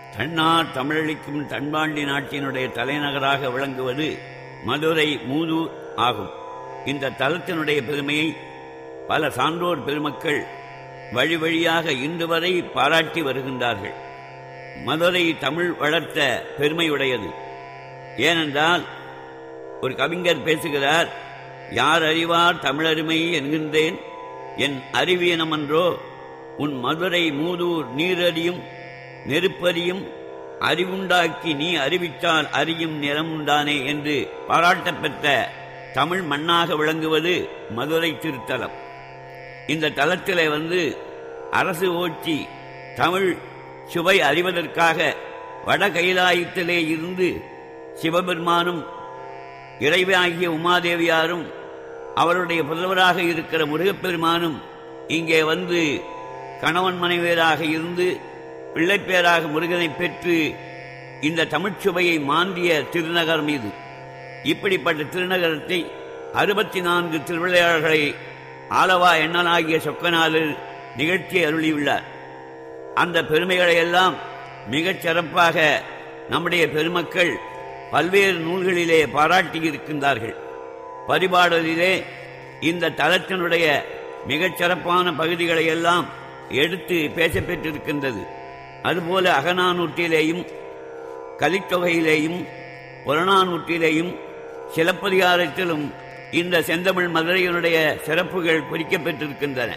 தன்னார் தமிழளிக்கும் தன்பாண்டி நாட்டினுடைய தலைநகராக விளங்குவது மதுரை மூதூர் ஆகும் இந்த தலத்தினுடைய பெருமையை பல சான்றோர் பெருமக்கள் வழி வழியாக இன்று வரை பாராட்டி வருகின்றார்கள் மதுரை தமிழ் வளர்த்த பெருமையுடையது ஏனென்றால் ஒரு கவிஞர் பேசுகிறார் யார் அறிவார் தமிழருமை என்கின்றேன் என் அறிவியனமன்றோ உன் மதுரை மூதூர் நீரறியும் நெருப்பறியும் அறிவுண்டாக்கி நீ அறிவித்தால் அறியும் நிறமுண்டானே என்று பாராட்டப்பெற்ற தமிழ் மண்ணாக விளங்குவது மதுரை திருத்தலம் இந்த தலத்திலே வந்து அரசு ஓச்சி தமிழ் சுவை அறிவதற்காக வட கைலாயத்திலே இருந்து சிவபெருமானும் இறைவாகிய உமாதேவியாரும் அவருடைய புதல்வராக இருக்கிற முருகப்பெருமானும் இங்கே வந்து கணவன் மனைவியராக இருந்து பிள்ளைப்பேராக முருகனை பெற்று இந்த தமிழ்ச்சுவையை மாந்திய திருநகரம் இது இப்படிப்பட்ட திருநகரத்தை அறுபத்தி நான்கு திருவிளையாடல்களை ஆலவா எண்ணனாகிய சொக்கநாதர் நிகழ்ச்சி அருளியுள்ளார் அந்த பெருமைகளை எல்லாம் மிகச் சிறப்பாக நம்முடைய பெருமக்கள் பல்வேறு நூல்களிலே பாராட்டியிருக்கின்றார்கள் பரிபாடலிலே இந்த தலத்தினுடைய மிகச் சிறப்பான பகுதிகளை எல்லாம் எடுத்து பேசப்பெற்றிருக்கின்றது அதுபோல அகநானூற்றிலேயும் கலித்தொகையிலேயும் புறநானூற்றிலேயும் சிலப்பதிகாரத்திலும் இந்த செந்தமிழ் மதுரையினுடைய சிறப்புகள் குறிக்கப்பட்டிருக்கின்றன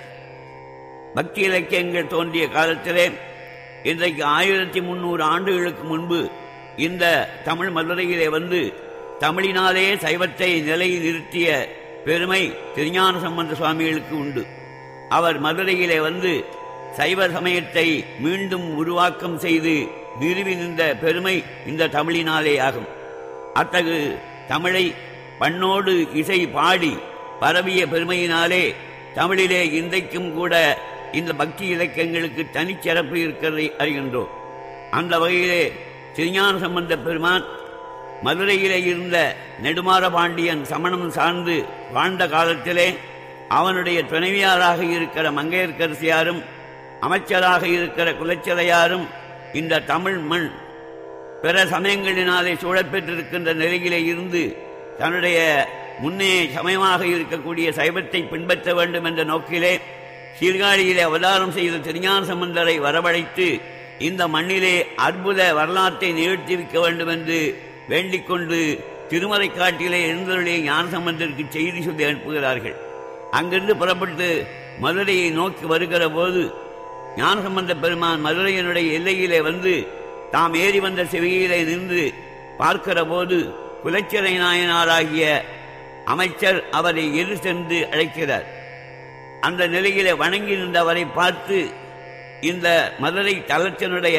பக்தி இலக்கியங்கள் தோன்றிய காலத்திலே இன்றைக்கு ஆயிரத்தி முன்னூறு ஆண்டுகளுக்கு முன்பு இந்த தமிழ் மதுரையிலே வந்து தமிழினாலே சைவத்தை நிலையில் நிறுத்திய பெருமை திருஞான சம்பந்த சுவாமிகளுக்கு உண்டு அவர் மதுரையிலே வந்து சைவ சமயத்தை மீண்டும் உருவாக்கம் செய்து நிறுவி நின்ற பெருமை இந்த தமிழினாலே ஆகும் அத்தகு தமிழை பண்ணோடு இசை பாடி பரவிய பெருமையினாலே தமிழிலே இன்றைக்கும் கூட இந்த பக்தி இலக்கியங்களுக்கு தனிச்சிறப்பு இருக்கிறதை அறிகின்றோம் அந்த வகையிலே திருஞான சம்பந்த பெருமான் மதுரையிலே இருந்த நெடுமாற பாண்டியன் சமணம் சார்ந்து வாழ்ந்த காலத்திலே அவனுடைய துணைவியாராக இருக்கிற மங்கையர்கரசியாரும் அமைச்சராக இருக்கிற குலச்சிறையாரும் இந்த தமிழ் மண் பிற சமயங்களினாலே சூழப்பெற்றிருக்கின்ற நிலையிலே இருந்து தன்னுடைய முன்னே சமயமாக இருக்கக்கூடிய சைவத்தை பின்பற்ற வேண்டும் என்ற நோக்கிலே சீர்காழியிலே அவதாரம் செய்த திருஞான சம்பந்தரை வரவழைத்து இந்த மண்ணிலே அற்புத வரலாற்றை நிகழ்த்தி வைக்க வேண்டும் என்று வேண்டிக் கொண்டு திருமலை காட்டிலே எழுந்தருடைய ஞான சம்பந்தருக்கு செய்தி சொல்லி அனுப்புகிறார்கள் அங்கிருந்து புறப்பட்டு மதுரையை நோக்கி வருகிற போது ஞானசம்பந்த பெருமான் மதுரையினுடைய எல்லையிலே வந்து தாம் ஏறி வந்த செவியிலே நின்று பார்க்கிற போது குலச்சிறை நாயனாராகிய அமைச்சர் அவரை எரு சென்று அழைக்கிறார் அந்த நிலையிலே வணங்கி நின்றவரை பார்த்து இந்த மதுரை தலத்தினுடைய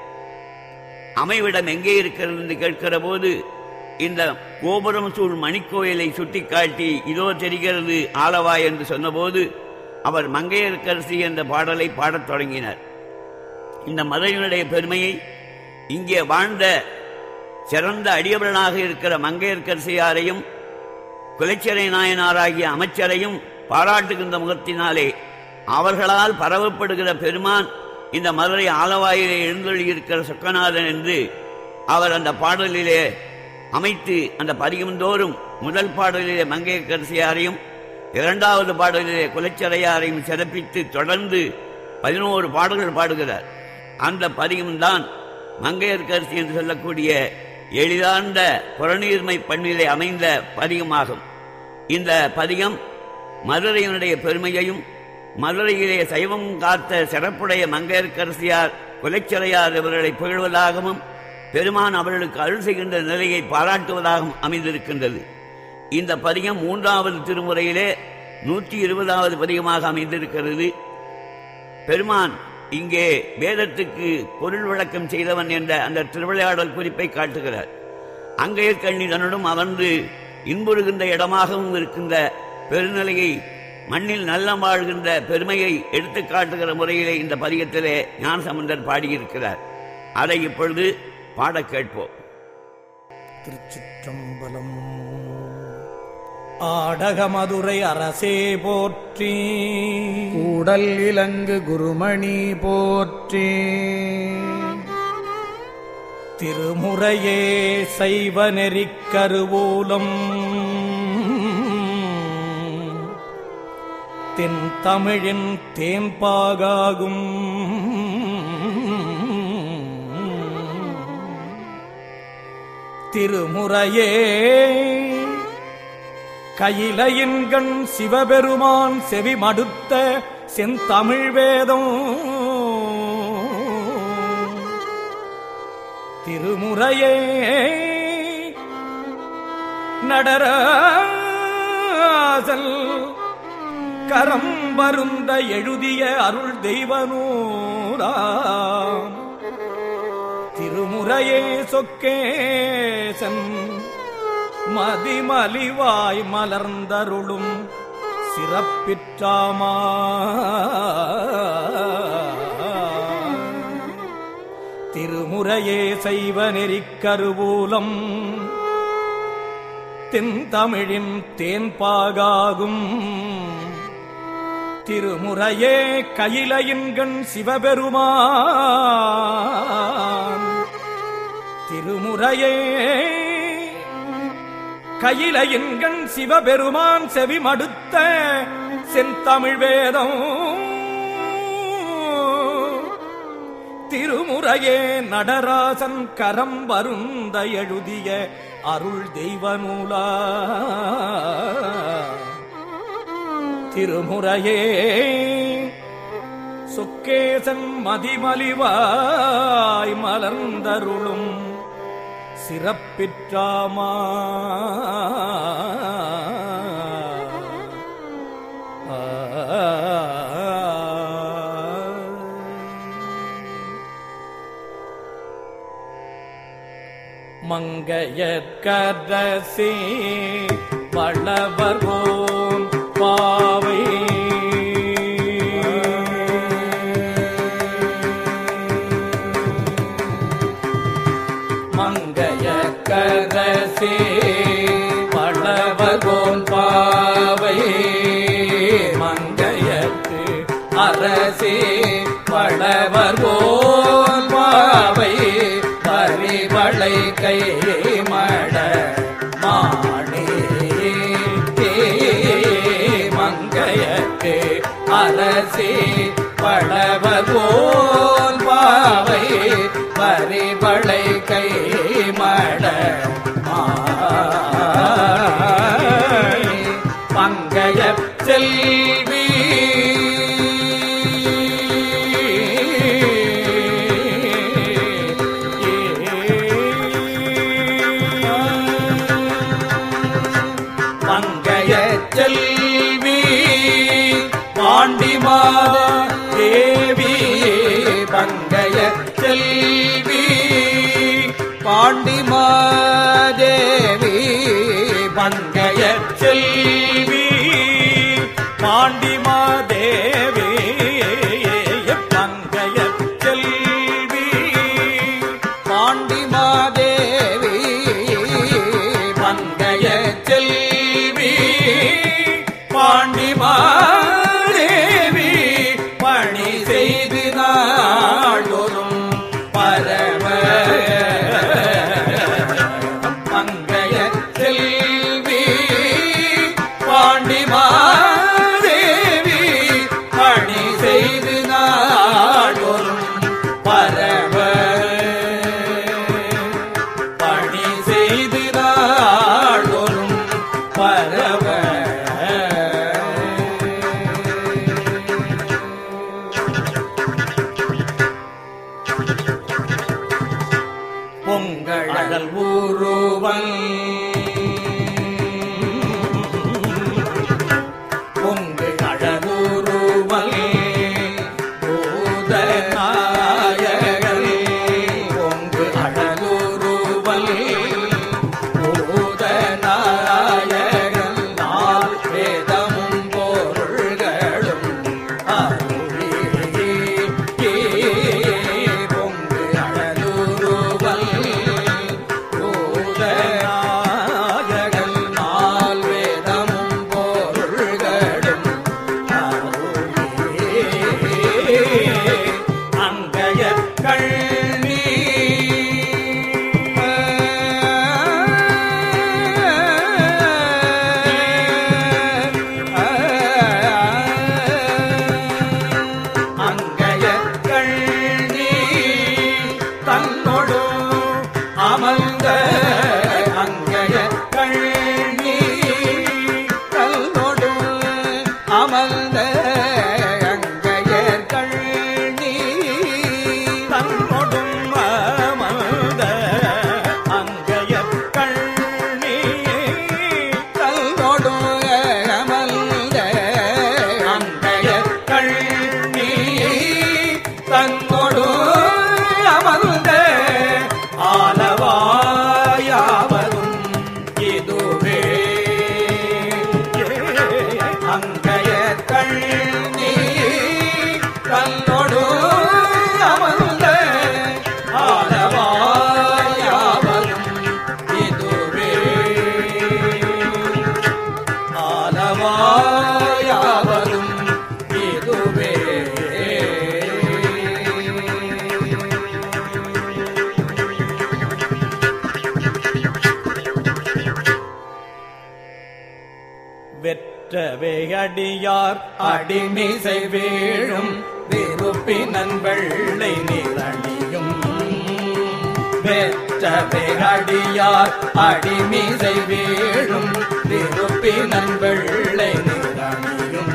அமைவிடம் எங்கே இருக்கிறது என்று கேட்கிற போது இந்த கோபுரம் சூழ் மணிக்கோயிலை சுட்டிக்காட்டி இதோ தெரிகிறது ஆலவாய் என்று சொன்னபோது அவர் மங்கையர்க்கரசி என்ற பாடலை பாடத் தொடங்கினார் இந்த மதுரையினுடைய பெருமையை இங்கே வாழ்ந்த சிறந்த அடியவர்களாக இருக்கிற மங்கையர்க்கரசியாரையும் குலச்சிறை நாயனாராகிய அமைச்சரையும் பாராட்டுகின்ற முகத்தினாலே அவர்களால் பரவப்படுகிற பெருமான் இந்த மதுரை ஆலவாயிலே எழுந்தொழியிருக்கிற சொக்கநாதன் என்று அவர் அந்த பாடலிலே அமைத்து அந்த பதிகந்தோறும் முதல் பாடலிலே மங்கையர்கரசியாரையும் இரண்டாவது பாடலிலே குலச்சிறையாரையும் சிறப்பித்து தொடர்ந்து பதினோரு பாடல்கள் பாடுகிறார் அந்த பதிகம்தான் மங்கையர்கரசி என்று சொல்லக்கூடிய எளிதார்ந்த புறநீர்மை பண்ணிலே அமைந்த பதிகமாகும் இந்த பதிகம் மதுரையினுடைய பெருமையையும் மதுரையிலே சைவம் காத்த சிறப்புடைய மங்கையர்கரசியார் குலச்சிறையார் இவர்களை புகழ்வதாகவும் பெருமான் அவர்களுக்கு அருள் செய்கின்ற நிலையை பாராட்டுவதாகவும் அமைந்திருக்கின்றது இந்த பதிகம் மூன்றாவது திருமுறையிலே நூற்றி இருபதாவது பதிகமாக அமைந்திருக்கிறது பெருமான் இங்கே வேதத்துக்கு பொருள் விளக்கம் செய்தவன் என்ற அந்த திருவிளையாடல் குறிப்பை காட்டுகிறார் அங்கையர் தன்னுடன் அமர்ந்து இன்புறுகின்ற இடமாகவும் இருக்கின்ற பெருநிலையை மண்ணில் நல்ல வாழ்கின்ற பெருமையை எடுத்து காட்டுகிற முறையிலே இந்த பதிகத்திலே ஞான சம்பந்தர் பாடியிருக்கிறார் அதை இப்பொழுது பாடக் கேட்போம் திருச்சிற்றம்பலம் ஆடகமதுரை அரசே போற்றி கூடல் இலங்கு குருமணி போற்றி திருமுறையே சைவ நெறிக் கருவூலம் தென் தமிழின் தேன்பாகாகும் திருமுறையே கையிலையின்கண் சிவபெருமான் செவி மடுத்த செந்தமிழ் வேதம் திருமுறையே நடராசல் கரம் வருந்த எழுதிய அருள் தெய்வனூராம் திருமுறையே சொக்கேசன் மதிமலிவாய் மலர்ந்தருளும் சிறப்பிற்றாமா திருமுறையே சைவ நெறிக் கருவூலம் தென்தமிழின் தேன்பாகாகும் திருமுறையே கையிலையின்கண் சிவபெருமான் திருமுறையே கையிலையின்கண் சிவபெருமான் செவி மடுத்த செந்தமிழ் வேதம் திருமுறையே நடராசன் கரம் வருந்த எழுதிய அருள் தெய்வ நூலா திருமுறையே சுக்கேசன் மதிமலிவாய் மலர்ந்தருளும் சிறப்பிற்றாமா மங்கையற்கரசே வளவர்வோம் பாவை மங்கையற்கரசே வளவர்வோம் பாவை மங்கையற்கு அரசே வளவர்வோம் பாவை பரிவளை கை மட மாடே மங்கையற்கு அரசே பழவகோல் பாவை பரிவளை கை மட பங்கைய செல்வி மங்கைய செல்வி பாண்டிமாத தேவி பங்கைய செல்வி பாண்டிமாதேவி பங்கைய செல்வி பாண்டிமாதேவி பங்கைய செல்வி பாண்டிமாதேவி பங்கைய செல்வி பாண்டிமாதேவி பணி செய்து நாளொரும் பரம பங்கைய செல்வி பாண்டிமாதேவி பணி செய்து நாளொரும் பரம பணி செய்து நாளொரும் பரவ பொங்கழல் ஊருவல் பொங்கு அழகூருவல் பூதநாயகல் பொங்கு அழகூருவல் பூதநாயகல் நாள் வேதமும் பொருள்களும் அருளி பொங்கு அழகூருவல் பூதநாயகல் பெற்றவே அடியார் அடிமிசை வீழும் விருப்பினன் வெள்ளை நிரணியும் பெற்றவே அடியார் அடிமிசை வீழும் விருப்பினன் வெள்ளை நிரணியும்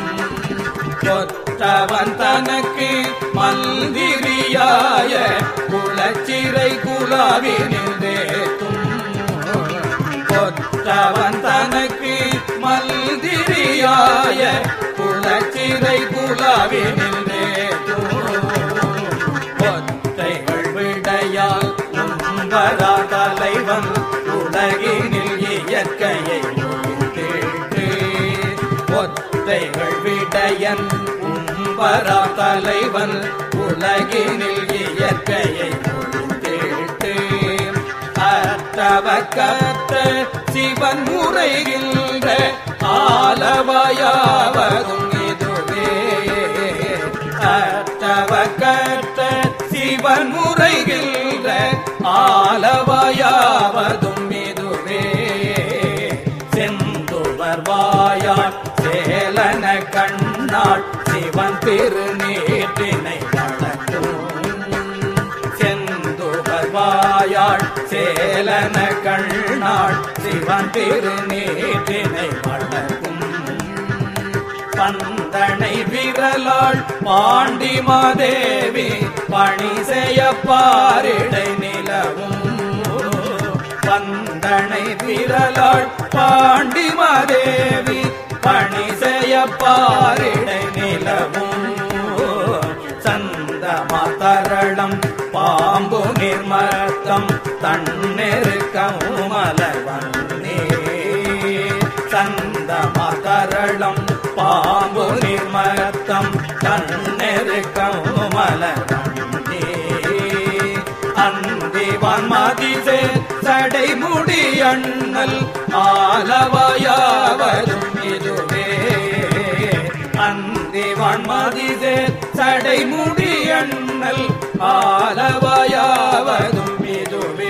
கொற்றவன் தனக்கு மந்திரியாய குலச்சிறை குலாவினில் தேத்தும் கொற்றவன் தனக்கு மந்திரியாய குலச்சிறை குலாவினில் தேத்தும் கொத்தைகள் விடையால் நம்பரா தலைவன் உலகினில் இயற்கையை ஒழித்தேட்டு ஒத்தைகள் விடையன் உம்பரா தலைவன் உலகினில் இயற்கையை ஒழித்தேட்டு அற்றவ கற்ற சிவன் முறைகின்ற ஆலவாயாவதும் இதுவே அற்றவ கற்ற சிவன் முறைகின்ற ஆலவாயாவதும் இதுவே செந்துவர் வாயாள் சேலன கண்ணாள் சிவன் திருநீற்றினை வளர்க்கும் செந்துவர் வாயாள் சேலன கண்ணாள் சிவன் திருநீற்றினை வளர்க்கும் பந்தனை விரலாள் பாண்டி மாதேவி பணி செய்ய பாரிடை நிலவும் பந்தனை விரலாள் பாண்டி மாதேவி பணி செய்ய பாரிடை நிலவும் சந்தமா தரளம் பாம்பு நிர்மத்தம் தன்னெருக்கம் மலர்வன்னே சந்தமா தரளம் பாம்பு நிர்மத்தம் தன்னெருக்கம் மலர்வன்னே அந்திவான் மதிசே சடை முடி அண்ணல் ஆலவாயாவதும் இதுவே அந்திவான் மதிசே சடை முடி அண்ணல் ஆலவாயாவதும் இதுவே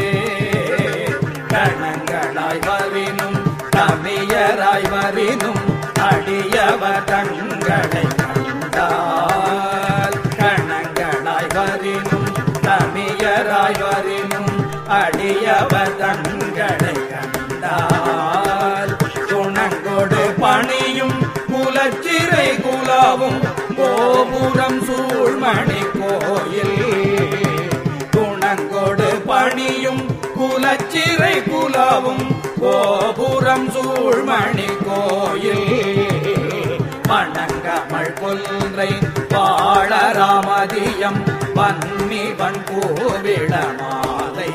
கணங்களாய் வரினும் கவியராய் வரினும் அடியவ தங்களை கண்டால் கணங்களாய் வரினும் தமியராய் வரினும் அடியவ தங்களை கண்டால் துணங்கொடு பணியும் குலச்சிறை குலாவும் கோபுரம் சூழ்மணி கோயில் குணங்கொடு பணியும் குலச்சிறை குலாவும் கோபுரம் சூழ்மணி கோயில் வணங்கமள் கொன்றை பாழராமதியம் வன்னி வன்பூவிட மாலை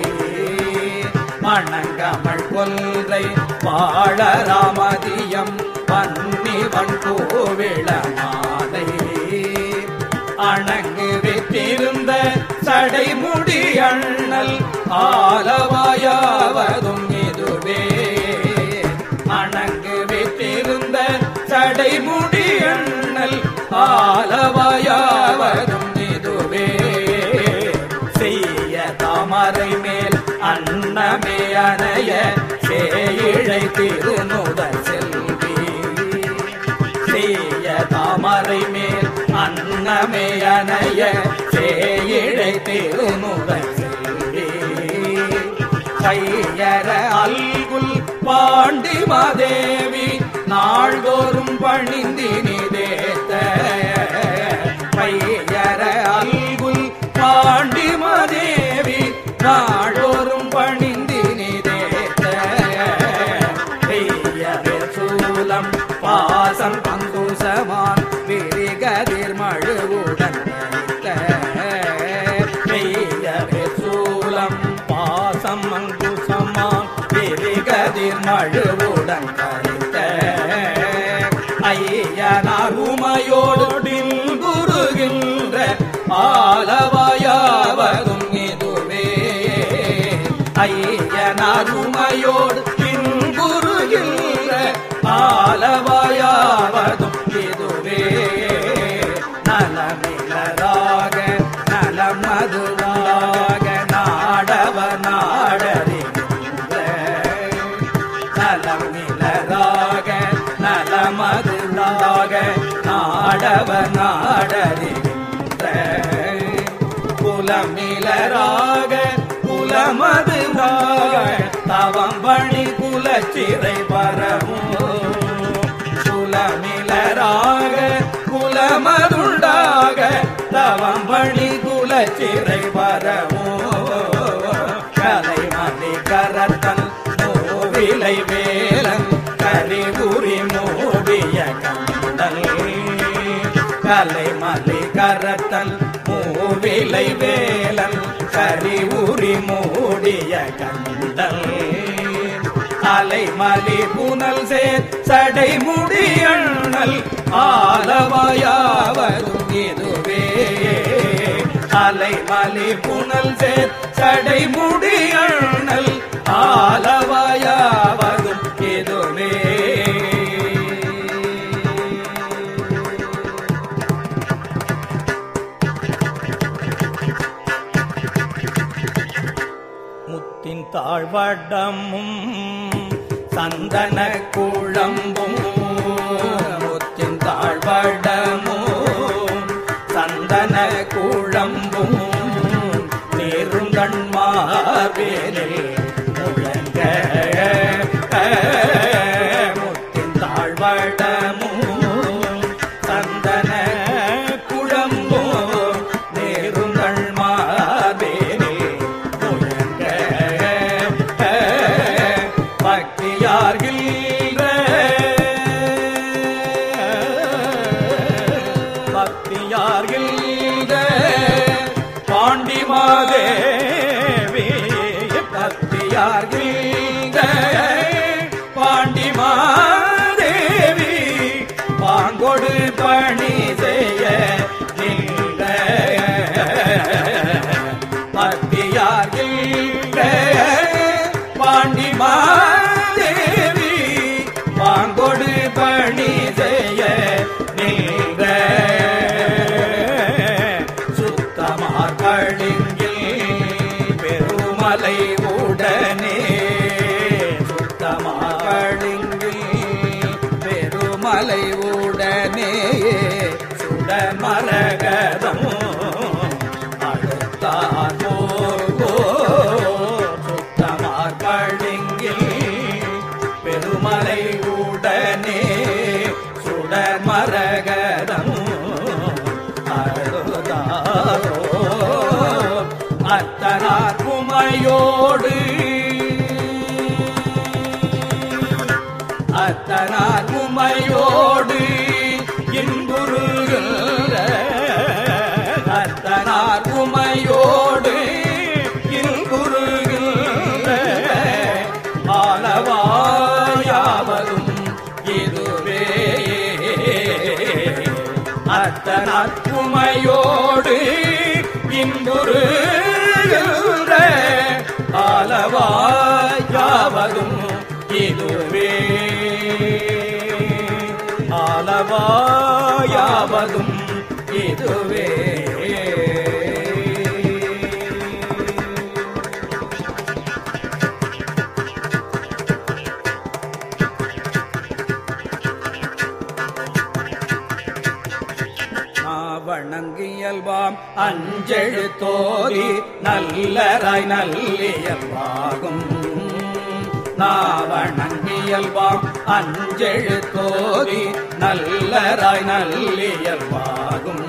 வணங்கமள் கொன்றை பாழராமதியம் வன்னி வன்பூவிட மாலை அணங்கு வித்திருந்த சடைமுடி அண்ணல் ஆலவாயாவதும் இதுவே அணங்கு வித்திருந்த சடைமுடி அண்ணல் ஆலவாயாவதும் இதுவே செய்ய தாமரை மேல் அன்னமே அணைய சேயிழை திருநுதல் செல்வி செய்ய தாமரை மேல் அன்னமே அணைய சேயிழை திருநுதல் செல்வி கையற அல்குல் பாண்டி மாதேவி நாள்தோறும் பணிந்தினி தேத்த கையற அல்குல் பாண்டி மாதேவி நாள்தோறும் பணிந்தினி தேத்த பெய்யவே சூலம் பாசம் பங்குசமான் விரிகதிர் மழுவுடன் பெய்யவே சூலம் பாசம் அங்குசமான் விரிகதிர் மழுவுடன் கரித்த ஐயனார் உமையோடின் குருகின்ற ஆலவாயாவதும் இதுவே ஐயனார் உமையோடு பின்புறுகின்ற ஆலவாயாவதும் இதுவே நலமிலராக நலமதுவாக நாடவ நாடறிகின்ற நலமிலராக நலமது குலமிலராக குலமதுவாக தவம் பணி குலச்சிறை பரவும் குலமிலராக குலமதுண்டாக தவம் பணி குலச்சிறை பரவும் கலைமதி கரத்தன் மூவிலை வேலன் கரிபுரி மூடிய கண்டல் கலைமதி கரத்தன் மூவிலை வேலன் கரிபுரி மூடிய கண்டல் அலைமலி புனல் சேர் சடை முடியண்ணல் ஆலவாயாவதும் இதுவே அலைமலி புனல் சேர் சடை முடியண்ணல் ஆலவாயாவதும் இதுவே முத்தின் தாழ்வடமும் சந்தன குழம்பும் முத்தின் தாழ்வடமும் சந்தன குழம்பும் நேருங்கண்மாவேனில் முழங்க முத்தின் தாழ்வடமும் சந்தன குழம்பும் நேருங்கண்மாவேனில் முழங்க பக்தியார்கின்ற பக்தியார்கின்ற பாண்டி மாதேவி பக்தியார்கின்ற பாண்டி மாதேவி பாங்கொடு பணி செய்ய நின்ற பக்தியார்கின்ற பாண்டி மாதேவி பாங்கொடு பணி செய்ய நின்ற சுத்தமார் பளிங்கில் பெருமலை உடனே சுத்தமார் பளிங்கில் பெருமலை உடனே சுடமரகதம் அடுத்தார் போகோ சுத்தமார் பளிங்கில் பெருமலை உடனே சுடமரகதம் அழுதாரோ அத்தனார் குமையோடு அத்தனார் குமையோடு இன்புருகின்ற அத்தனார் குமையோடு இன்புருகின்ற ஆலவாயாவதும் இதுவே அத்தனார் குமையோடு இன்புருகின்ற ஆலவாயாவதும் இதுவே ஆலவாயாவதும் இதுவே வணங்கியல்வாம் அஞ்செழு தோதி நல்லராய் நல்லியல்வாகும் நாவணங்கியல்வாம் அஞ்செழு தோதி நல்லராய் நல்லியல்வாகும்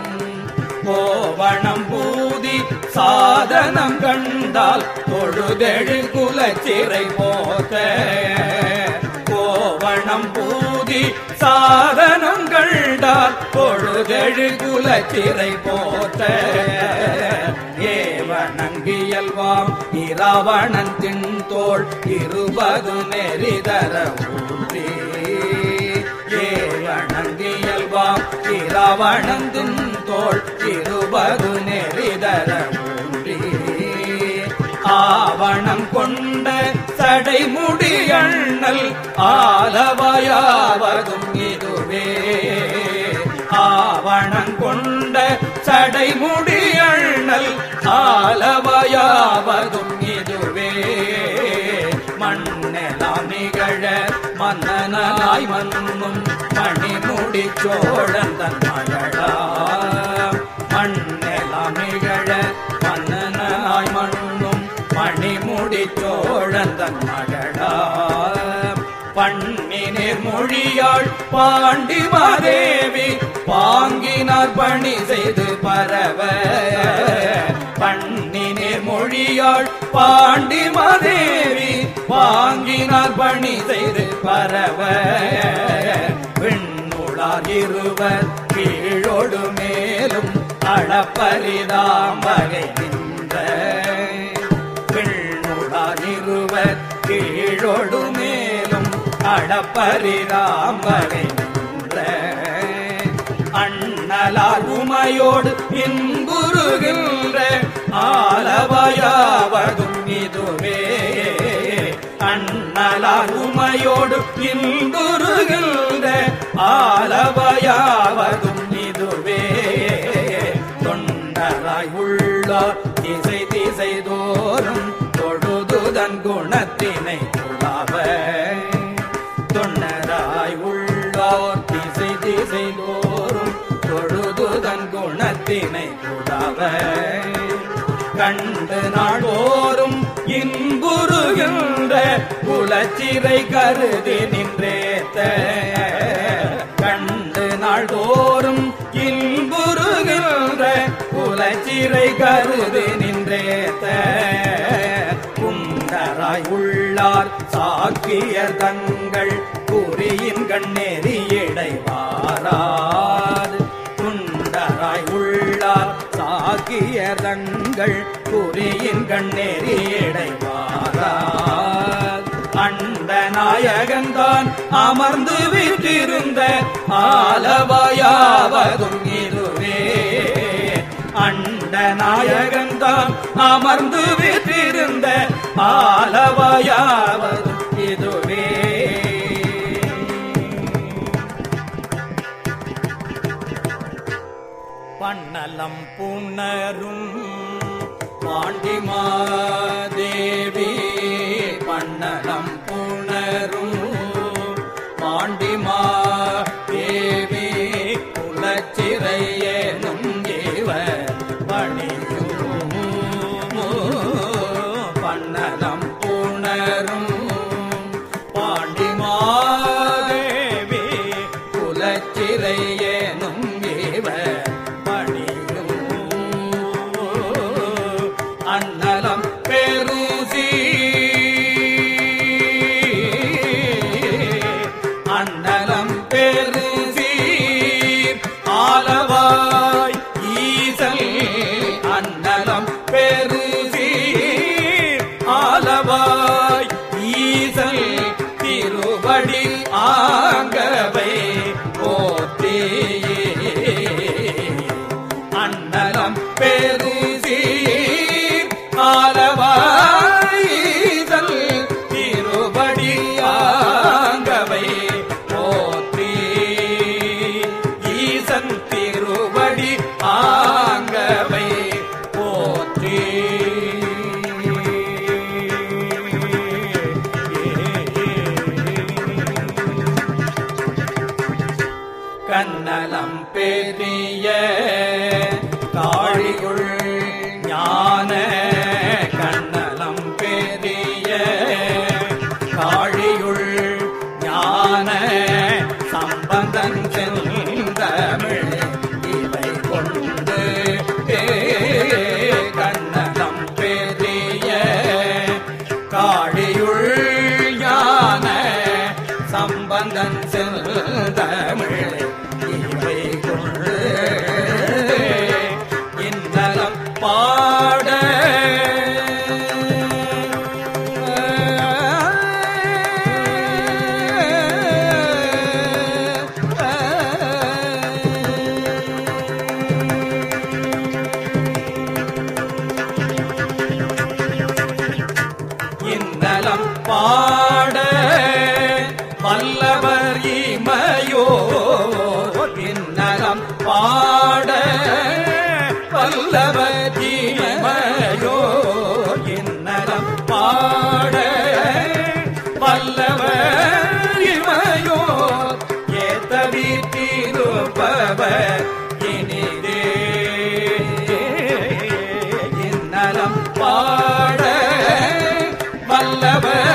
கோவணம் பூதி சாதனம் கண்டால் தொழுதெழு குலச்சிறை போத கோவணம் பூதி சாதனம் கண்டால் பொழுதெழு குலச்சிறை போத்த ஏவணங்கியல்வாம் இராவணன் தின்தோள் இருபது நெறிதர ஊன்றி ஏவணங்கியல்வாம் இராவணன் தின்தோள் இருபது நெறிதர ஊன்றி ஆவணம் கொண்ட சடைமுடி அண்ணல் ஆலவயாவதும் இதுவே ஆவணம் கொண்ட சடைமுடி அண்ணல் ஆலவயாவதும் இதுவே மண்ணெலாம் நிகழ மன்னனாய் மன்னும் மணிமுடி சோழன் தன் மகளா மண்ணெலாம் நிகழ மொழியாள் பாண்டி மாதேவி பாங்கினார் பணி செய்து பரவ பண்ணினே மொழியாள் பாண்டி மாதேவி பாங்கினார் பணி செய்து பரவ விண்ணுளார் இருவர் கீழோடு மேலும் அளப்பரிதாம் வகை நின்ற பெண்ணுளார் இருவர் கீழோடு மேலும் அளப்பரிதாம் வகை நின்ற அண்ணலார் உமையோடு இன்புருகின்ற ஆலவயாவதும் இதுவே அண்ணலார் உமையோடு இன்புருகின்ற ஆலவயாவதும் இதுவே தொண்டராய் உள்ளார் திசை திசை தோறும் தொழுதுதன் குணத்தினை துளாவ தொண்டராய் உள்ளோர் திசை திசை தோறும் தொழுதுதன் குணத்தினை துளாவ கண்டு நாடோறும் இன்புருகின்ற குலச்சிறை கருதி நின்றேத்த கண்டு நாள்தோறும் இன்புருகின்ற குலச்சிறை கருதி நின்றேத்த குண்டராய் உள்ளார் சாக்கியர் தங்கள் குறியின் கண்ணெறியடைவாராது குண்டராய் உள்ளார் சாக்கியர் தங்கள் குறியின் கண்ணெறியடைவாராது அண்ட நாயகன்தான் அமர்ந்து விட்டிருந்த ஆலவாயாவதும் இதுவே அண்ட நாயகன்தான் அமர்ந்து விட்டிருந்த ஆலவாயாவதும் இதுவே பண்ணலம் புணரும் பாண்டிமாதேவி பண்ணலம் புணரும் பாண்டிமாதேவி குலச்சிறையேனும் இவ பணியும் பண்ணலம் புணரும் பாண்டிமாதேவி குலச்சிறையேனும் இவ பணியும் அன்னலம் பெருசி அன்னலம் பெருசி ஆலவாய் ஈசல் அன்னலம் பெருசி ஆலவாய் ஈசல் திருவடி ஆங்கவை போற்றி அன்னலம் பெருசி ஆலவாய்தல் திருபடி ஆங்கவை போற்றி ஈசன் திருவடி ஆங்கவை போற்றி கண்ணலம் பெரிய காழியுள் ஞான கண்ணலம் பெரிய காழியுள் ஞான சம்பந்தன் செந்தமிழ் இவை கொண்டு கண்ணலம் பெரிய காழியுள் ஞான சம்பந்தன் செந்தமிழ் இவை கொண்டு இந்தலம் பாட இந்தலம் பாட வல்லவர் இமையோ இன்னலம் பாட வல்லவர் இமையோ இன்னலம் பாட வல்லவர் இமையோ ஏத்தவி திருப்பவர் இனிதே இன்னலம் பாட வல்லவர்